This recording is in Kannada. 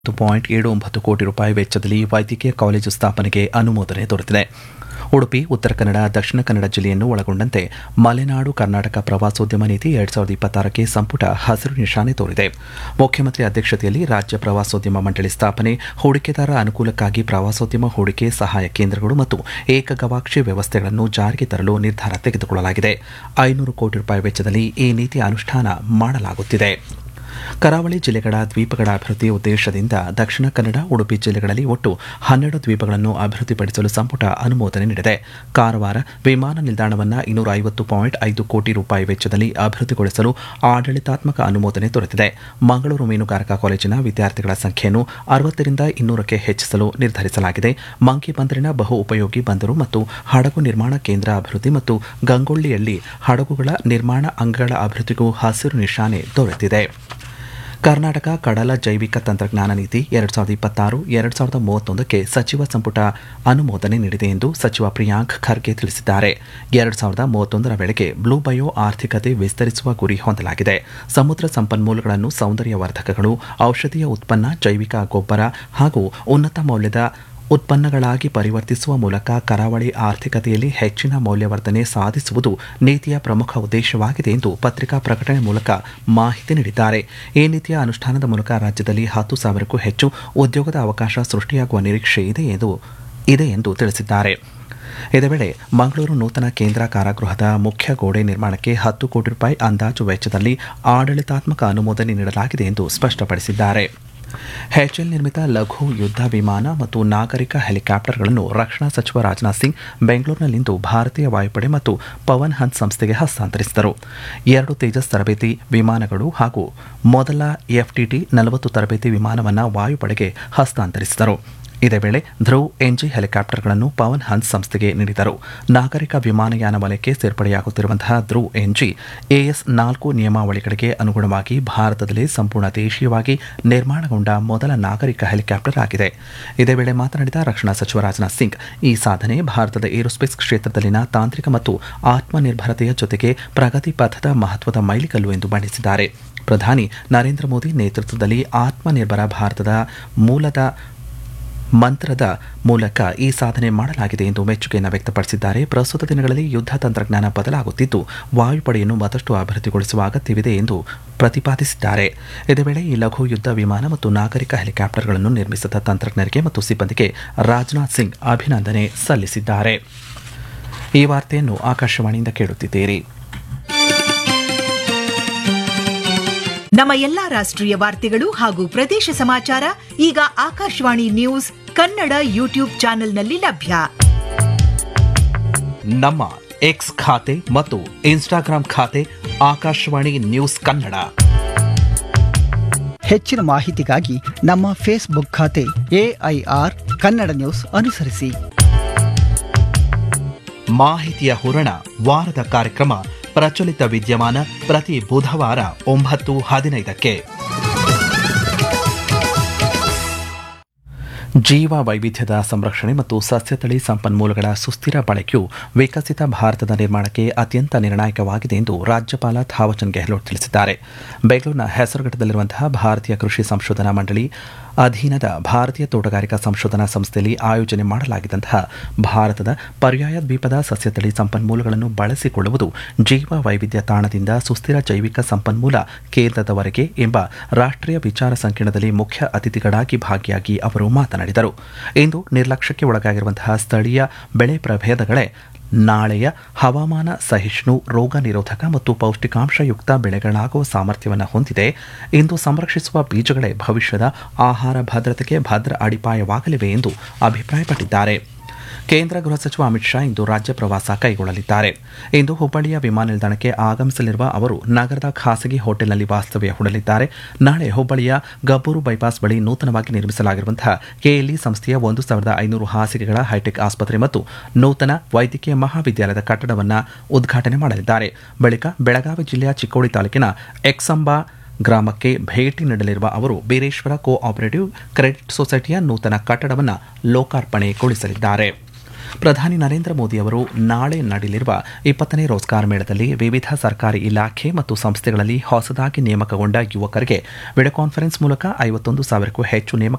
ಹತ್ತು ಪಾಯಿಂಟ್ ಏಳು ಒಂಬತ್ತು ಕೋಟಿ ರೂಪಾಯಿ ವೆಚ್ಚದಲ್ಲಿ ವೈದ್ಯಕೀಯ ಕಾಲೇಜು ಸ್ಥಾಪನೆಗೆ ಅನುಮೋದನೆ ದೊರೆತಿದೆ ಉಡುಪಿ ಉತ್ತರ ಕನ್ನಡ ದಕ್ಷಿಣ ಕನ್ನಡ ಜಿಲ್ಲೆಯನ್ನು ಒಳಗೊಂಡಂತೆ ಮಲೆನಾಡು ಕರ್ನಾಟಕ ಪ್ರವಾಸೋದ್ಯಮ ನೀತಿ ಎರಡ್ ಸಾವಿರದ ಇಪ್ಪತ್ತಾರಕ್ಕೆ ಸಂಪುಟ ಹಸಿರು ನಿಶಾನೆ ತೋರಿದೆ ಮುಖ್ಯಮಂತ್ರಿ ಅಧ್ಯಕ್ಷತೆಯಲ್ಲಿ ರಾಜ್ಯ ಪ್ರವಾಸೋದ್ಯಮ ಮಂಡಳಿ ಸ್ಥಾಪನೆ ಹೂಡಿಕೆದಾರ ಅನುಕೂಲಕ್ಕಾಗಿ ಪ್ರವಾಸೋದ್ಯಮ ಹೂಡಿಕೆ ಸಹಾಯ ಕೇಂದ್ರಗಳು ಮತ್ತು ಏಕಗವಾಕ್ಷಿ ವ್ಯವಸ್ಥೆಗಳನ್ನು ಜಾರಿಗೆ ತರಲು ನಿರ್ಧಾರ ತೆಗೆದುಕೊಳ್ಳಲಾಗಿದೆ ಐನೂರು ಕೋಟಿ ರೂಪಾಯಿ ವೆಚ್ಚದಲ್ಲಿ ಈ ನೀತಿ ಅನುಷ್ಠಾನ ಮಾಡಲಾಗುತ್ತಿದೆ ಕರಾವಳಿ ಜಿಲ್ಲೆಗಳ ದ್ವೀಪಗಳ ಅಭಿವೃದ್ಧಿ ಉದ್ದೇಶದಿಂದ ದಕ್ಷಿಣ ಕನ್ನಡ ಉಡುಪಿ ಜಿಲ್ಲೆಗಳಲ್ಲಿ ಒಟ್ಟು ಹನ್ನೆರಡು ದ್ವೀಪಗಳನ್ನು ಅಭಿವೃದ್ಧಿಪಡಿಸಲು ಸಂಪುಟ ಅನುಮೋದನೆ ನೀಡಿದೆ ಕಾರವಾರ ವಿಮಾನ ನಿಲ್ದಾಣವನ್ನು ಇನ್ನೂರ ಐವತ್ತು ಪಾಯಿಂಟ್ ಐದು ಕೋಟಿ ರೂಪಾಯಿ ವೆಚ್ಚದಲ್ಲಿ ಅಭಿವೃದ್ಧಿಗೊಳಿಸಲು ಆಡಳಿತಾತ್ಮಕ ಅನುಮೋದನೆ ದೊರೆತಿದೆ ಮಂಗಳೂರು ಮೀನುಗಾರಿಕಾ ಕಾಲೇಜಿನ ವಿದ್ಯಾರ್ಥಿಗಳ ಸಂಖ್ಯೆಯನ್ನು ಅರವತ್ತರಿಂದ ಇನ್ನೂರಕ್ಕೆ ಹೆಚ್ಚಿಸಲು ನಿರ್ಧರಿಸಲಾಗಿದೆ ಮಂಕಿ ಬಂದರಿನ ಬಹು ಉಪಯೋಗಿ ಬಂದರು ಮತ್ತು ಹಡಗು ನಿರ್ಮಾಣ ಕೇಂದ್ರ ಅಭಿವೃದ್ಧಿ ಮತ್ತು ಗಂಗೊಳ್ಳಿಯಲ್ಲಿ ಹಡಗುಗಳ ನಿರ್ಮಾಣ ಅಂಗಗಳ ಅಭಿವೃದ್ಧಿಗೂ ಹಸಿರು ನಿಶಾನೆ ದೊರೆತಿದೆ ಕರ್ನಾಟಕ ಕಡಲ ಜೈವಿಕ ತಂತ್ರಜ್ಞಾನ ನೀತಿ ಎರಡ್ ಸಾವಿರದ ಇಪ್ಪತ್ತಾರು ಎರಡ್ ಸಾವಿರದ ಮೂವತ್ತೊಂದಕ್ಕೆ ಸಚಿವ ಸಂಪುಟ ಅನುಮೋದನೆ ನೀಡಿದೆ ಎಂದು ಸಚಿವ ಪ್ರಿಯಾಂಕ್ ಖರ್ಗೆ ತಿಳಿಸಿದ್ದಾರೆ ಎರಡ್ ಸಾವಿರದ ಮೂವತ್ತೊಂದರ ವೇಳೆಗೆ ಬ್ಲೂ ಬಯೋ ಆರ್ಥಿಕತೆ ವಿಸ್ತರಿಸುವ ಗುರಿ ಹೊಂದಲಾಗಿದೆ ಸಮುದ್ರ ಸಂಪನ್ಮೂಲಗಳನ್ನು ಸೌಂದರ್ಯವರ್ಧಕಗಳು ಔಷಧೀಯ ಉತ್ಪನ್ನ ಜೈವಿಕ ಗೊಬ್ಬರ ಹಾಗೂ ಉನ್ನತ ಮೌಲ್ಯದ ಉತ್ಪನ್ನಗಳಾಗಿ ಪರಿವರ್ತಿಸುವ ಮೂಲಕ ಕರಾವಳಿ ಆರ್ಥಿಕತೆಯಲ್ಲಿ ಹೆಚ್ಚಿನ ಮೌಲ್ಯವರ್ಧನೆ ಸಾಧಿಸುವುದು ನೀತಿಯ ಪ್ರಮುಖ ಉದ್ದೇಶವಾಗಿದೆ ಎಂದು ಪತ್ರಿಕಾ ಪ್ರಕಟಣೆ ಮೂಲಕ ಮಾಹಿತಿ ನೀಡಿದ್ದಾರೆ ಈ ನೀತಿಯ ಅನುಷ್ಠಾನದ ಮೂಲಕ ರಾಜ್ಯದಲ್ಲಿ ಹತ್ತು ಸಾವಿರಕ್ಕೂ ಹೆಚ್ಚು ಉದ್ಯೋಗದ ಅವಕಾಶ ಸೃಷ್ಟಿಯಾಗುವ ನಿರೀಕ್ಷೆ ಇದೆ ಎಂದು ಇದೆ ಎಂದು ತಿಳಿಸಿದ್ದಾರೆ ಇದೇ ವೇಳೆ ಮಂಗಳೂರು ನೂತನ ಕೇಂದ್ರ ಕಾರಾಗೃಹದ ಮುಖ್ಯ ಗೋಡೆ ನಿರ್ಮಾಣಕ್ಕೆ ಹತ್ತು ಕೋಟಿ ರೂಪಾಯಿ ಅಂದಾಜು ವೆಚ್ಚದಲ್ಲಿ ಆಡಳಿತಾತ್ಮಕ ಅನುಮೋದನೆ ನೀಡಲಾಗಿದೆ ಎಂದು ಸ್ಪಷ್ಟಪಡಿಸಿದ್ದಾರೆ ಹೆಚ್ಎಲ್ ನಿರ್ಮಿತ ಲಘು ಯುದ್ಧ ವಿಮಾನ ಮತ್ತು ನಾಗರಿಕ ಹೆಲಿಕಾಪ್ಟರ್ಗಳನ್ನು ರಕ್ಷಣಾ ಸಚಿವ ರಾಜನಾಥ್ ಸಿಂಗ್ ಬೆಂಗಳೂರಿನಲ್ಲಿಂದು ಭಾರತೀಯ ವಾಯುಪಡೆ ಮತ್ತು ಪವನ್ ಹನ್ಸ್ ಸಂಸ್ಥೆಗೆ ಹಸ್ತಾಂತರಿಸಿದರು ಎರಡು ತೇಜಸ್ ತರಬೇತಿ ವಿಮಾನಗಳು ಹಾಗೂ ಮೊದಲ ಎಫ್ಟಿಟಿ ನಲವತ್ತು ತರಬೇತಿ ವಿಮಾನವನ್ನು ವಾಯುಪಡೆಗೆ ಹಸ್ತಾಂತರಿಸಿದರು ಇದೇ ವೇಳೆ ಧ್ರುವ್ ಎನ್ಜಿ ಹೆಲಿಕಾಪ್ಟರ್ಗಳನ್ನು ಪವನ್ ಹನ್ಸ್ ಸಂಸ್ಥೆಗೆ ನೀಡಿದರು ನಾಗರಿಕ ವಿಮಾನಯಾನ ವಲಯಕ್ಕೆ ಸೇರ್ಪಡೆಯಾಗುತ್ತಿರುವಂತಹ ಧ್ರುವ್ ಎನ್ಜಿ ಎಎಸ್ ನಾಲ್ಕು ನಿಯಮಾವಳಿಗಳಿಗೆ ಅನುಗುಣವಾಗಿ ಭಾರತದಲ್ಲಿ ಸಂಪೂರ್ಣ ದೇಶೀಯವಾಗಿ ನಿರ್ಮಾಣಗೊಂಡ ಮೊದಲ ನಾಗರಿಕ ಹೆಲಿಕಾಪ್ಟರ್ ಆಗಿದೆ ಇದೇ ವೇಳೆ ಮಾತನಾಡಿದ ರಕ್ಷಣಾ ಸಚಿವ ರಾಜನಾಥ್ ಸಿಂಗ್ ಈ ಸಾಧನೆ ಭಾರತದ ಏರೋಸ್ಪೇಸ್ ಕ್ಷೇತ್ರದಲ್ಲಿನ ತಾಂತ್ರಿಕ ಮತ್ತು ಆತ್ಮನಿರ್ಭರತೆಯ ಜೊತೆಗೆ ಪ್ರಗತಿ ಪಥದ ಮಹತ್ವದ ಮೈಲಿಗಲ್ಲು ಎಂದು ಬಣ್ಣಿಸಿದ್ದಾರೆ ಪ್ರಧಾನಿ ನರೇಂದ್ರ ಮೋದಿ ನೇತೃತ್ವದಲ್ಲಿ ಆತ್ಮನಿರ್ಭರ ಭಾರತದ ಮೂಲದ ಮಂತ್ರದ ಮೂಲಕ ಈ ಸಾಧನೆ ಮಾಡಲಾಗಿದೆ ಎಂದು ಮೆಚ್ಚುಗೆಯನ್ನು ವ್ಯಕ್ತಪಡಿಸಿದ್ದಾರೆ ಪ್ರಸ್ತುತ ದಿನಗಳಲ್ಲಿ ಯುದ್ಧ ತಂತ್ರಜ್ಞಾನ ಬದಲಾಗುತ್ತಿದ್ದು ವಾಯುಪಡೆಯನ್ನು ಮತ್ತಷ್ಟು ಅಭಿವೃದ್ಧಿಗೊಳಿಸುವ ಅಗತ್ಯವಿದೆ ಎಂದು ಪ್ರತಿಪಾದಿಸಿದ್ದಾರೆ ಇದೇ ವೇಳೆ ಈ ಲಘು ಯುದ್ಧ ವಿಮಾನ ಮತ್ತು ನಾಗರಿಕ ಹೆಲಿಕಾಪ್ಟರ್ಗಳನ್ನು ನಿರ್ಮಿಸಿದ ತಂತ್ರಜ್ಞರಿಗೆ ಮತ್ತು ಸಿಬ್ಬಂದಿಗೆ ರಾಜನಾಥ್ ಸಿಂಗ್ ಅಭಿನಂದನೆ ಸಲ್ಲಿಸಿದ್ದಾರೆ ಈ ವಾರ್ತೆಯನ್ನು ಆಕಾಶವಾಣಿಯಿಂದ ಕೇಳುತ್ತಿದ್ದೀರಿ ನಮ್ಮ ಎಲ್ಲಾ ರಾಷ್ಟ್ರೀಯ ವಾರ್ತೆಗಳು ಹಾಗೂ ಪ್ರದೇಶ ಸಮಾಚಾರ ಈಗ ಆಕಾಶವಾಣಿ ನ್ಯೂಸ್ ಕನ್ನಡ ಯೂಟ್ಯೂಬ್ ಚಾನೆಲ್ನಲ್ಲಿ ಲಭ್ಯ ನಮ್ಮ ಎಕ್ಸ್ ಖಾತೆ ಮತ್ತು ಇನ್ಸ್ಟಾಗ್ರಾಂ ಖಾತೆ ಆಕಾಶವಾಣಿ ನ್ಯೂಸ್ ಕನ್ನಡ ಹೆಚ್ಚಿನ ಮಾಹಿತಿಗಾಗಿ ನಮ್ಮ ಫೇಸ್ಬುಕ್ ಖಾತೆ ಎಐಆರ್ ಕನ್ನಡ ನ್ಯೂಸ್ ಅನುಸರಿಸಿ ಮಾಹಿತಿಯ ಹೂರಣ ವಾರದ ಕಾರ್ಯಕ್ರಮ ಪ್ರಚಲಿತ ವಿದ್ಯಮಾನ ಪ್ರತಿ ಬುಧವಾರ ಒಂಬತ್ತು ಹದಿನೈದಕ್ಕೆ ಜೀವ ವೈವಿಧ್ಯದ ಸಂರಕ್ಷಣೆ ಮತ್ತು ಸಸ್ಯತಳಿ ಸಂಪನ್ಮೂಲಗಳ ಸುಸ್ಥಿರ ಬಳಕೆಯು ವಿಕಸಿತ ಭಾರತದ ನಿರ್ಮಾಣಕ್ಕೆ ಅತ್ಯಂತ ನಿರ್ಣಾಯಕವಾಗಿದೆ ಎಂದು ರಾಜ್ಯಪಾಲ ಥಾವಚಂದ್ ಗೆಹ್ಲೋಟ್ ತಿಳಿಸಿದ್ದಾರೆ ಬೆಂಗಳೂರಿನ ಹೆಸರುಘಟ್ಟದಲ್ಲಿರುವಂತಹ ಭಾರತೀಯ ಕೃಷಿ ಸಂಶೋಧನಾ ಮಂಡಳಿ ಅಧೀನದ ಭಾರತೀಯ ತೋಟಗಾರಿಕಾ ಸಂಶೋಧನಾ ಸಂಸ್ಥೆಯಲ್ಲಿ ಆಯೋಜನೆ ಮಾಡಲಾಗಿದ್ದಂತಹ ಭಾರತದ ಪರ್ಯಾಯ ದ್ವೀಪದ ಸಸ್ಯತಳಿ ಸಂಪನ್ಮೂಲಗಳನ್ನು ಬಳಸಿಕೊಳ್ಳುವುದು ಜೀವ ವೈವಿಧ್ಯ ತಾಣದಿಂದ ಸುಸ್ಥಿರ ಜೈವಿಕ ಸಂಪನ್ಮೂಲ ಕೇಂದ್ರದವರೆಗೆ ಎಂಬ ರಾಷ್ಟ್ರೀಯ ವಿಚಾರ ಸಂಕಿರಣದಲ್ಲಿ ಮುಖ್ಯ ಅತಿಥಿಗಳಾಗಿ ಭಾಗಿಯಾಗಿ ಅವರು ಮಾತನಾಡಿದರು ಇಂದು ನಿರ್ಲಕ್ಷ್ಯಕ್ಕೆ ಒಳಗಾಗಿರುವಂತಹ ಸ್ಥಳೀಯ ಬೆಳೆ ಪ್ರಭೇದಗಳೇ ನಾಳೆಯ ಹವಾಮಾನ ಸಹಿಷ್ಣು ರೋಗ ನಿರೋಧಕ ಮತ್ತು ಪೌಷ್ಟಿಕಾಂಶಯುಕ್ತ ಬೆಳೆಗಳಾಗುವ ಸಾಮರ್ಥ್ಯವನ್ನು ಹೊಂದಿದೆ ಇಂದು ಸಂರಕ್ಷಿಸುವ ಬೀಜಗಳೇ ಭವಿಷ್ಯದ ಆಹಾರ ಭದ್ರತೆಗೆ ಭದ್ರ ಅಡಿಪಾಯವಾಗಲಿವೆ ಎಂದು ಅಭಿಪ್ರಾಯಪಟ್ಟಿದ್ದಾರೆ ಕೇಂದ್ರ ಗೃಹ ಸಚಿವ ಅಮಿತ್ ಶಾ ಇಂದು ರಾಜ್ಯ ಪ್ರವಾಸ ಕೈಗೊಳ್ಳಲಿದ್ದಾರೆ ಇಂದು ಹುಬ್ಬಳ್ಳಿಯ ವಿಮಾನ ನಿಲ್ದಾಣಕ್ಕೆ ಆಗಮಿಸಲಿರುವ ಅವರು ನಗರದ ಖಾಸಗಿ ಹೋಟೆಲ್ನಲ್ಲಿ ವಾಸ್ತವ್ಯ ಹೂಡಲಿದ್ದಾರೆ ನಾಳೆ ಹುಬ್ಬಳ್ಳಿಯ ಗಬ್ಬೂರು ಬೈಪಾಸ್ ಬಳಿ ನೂತನವಾಗಿ ನಿರ್ಮಿಸಲಾಗಿರುವಂತಹ ಕೆಎಲ್ಇ ಸಂಸ್ಥೆಯ ಒಂದು ಸಾವಿರದ ಐನೂರು ಹಾಸಿಗೆಗಳ ಹೈಟೆಕ್ ಆಸ್ಪತ್ರೆ ಮತ್ತು ನೂತನ ವೈದ್ಯಕೀಯ ಮಹಾವಿದ್ಯಾಲಯದ ಕಟ್ಟಡವನ್ನು ಉದ್ಘಾಟನೆ ಮಾಡಲಿದ್ದಾರೆ ಬಳಿಕ ಬೆಳಗಾವಿ ಜಿಲ್ಲೆಯ ಚಿಕ್ಕೋಡಿ ತಾಲೂಕಿನ ಎಕ್ಸಂಬಾ ಗ್ರಾಮಕ್ಕೆ ಭೇಟಿ ನೀಡಲಿರುವ ಅವರು ಬೀರೇಶ್ವರ ಕೋ ಆಪರೇಟಿವ್ ಕ್ರೆಡಿಟ್ ಸೊಸೈಟಿಯ ನೂತನ ಕಟ್ಟಡವನ್ನು ಲೋಕಾರ್ಪಣೆಗೊಳಿಸಲಿದ್ದಾರೆ ಪ್ರಧಾನಿ ನರೇಂದ್ರ ಮೋದಿ ಅವರು ನಾಳೆ ನಡೆಯಲಿರುವ ಇಪ್ಪತ್ತನೇ ರೋಜ್ಗಾರ್ ಮೇಳದಲ್ಲಿ ವಿವಿಧ ಸರ್ಕಾರಿ ಇಲಾಖೆ ಮತ್ತು ಸಂಸ್ಥೆಗಳಲ್ಲಿ ಹೊಸದಾಗಿ ನೇಮಕಗೊಂಡ ಯುವಕರಿಗೆ ವಿಡಿಯೋ ಕಾನ್ಫರೆನ್ಸ್ ಮೂಲಕ ಐವತ್ತೊಂದು ಸಾವಿರಕ್ಕೂ ಹೆಚ್ಚು ನೇಮಕ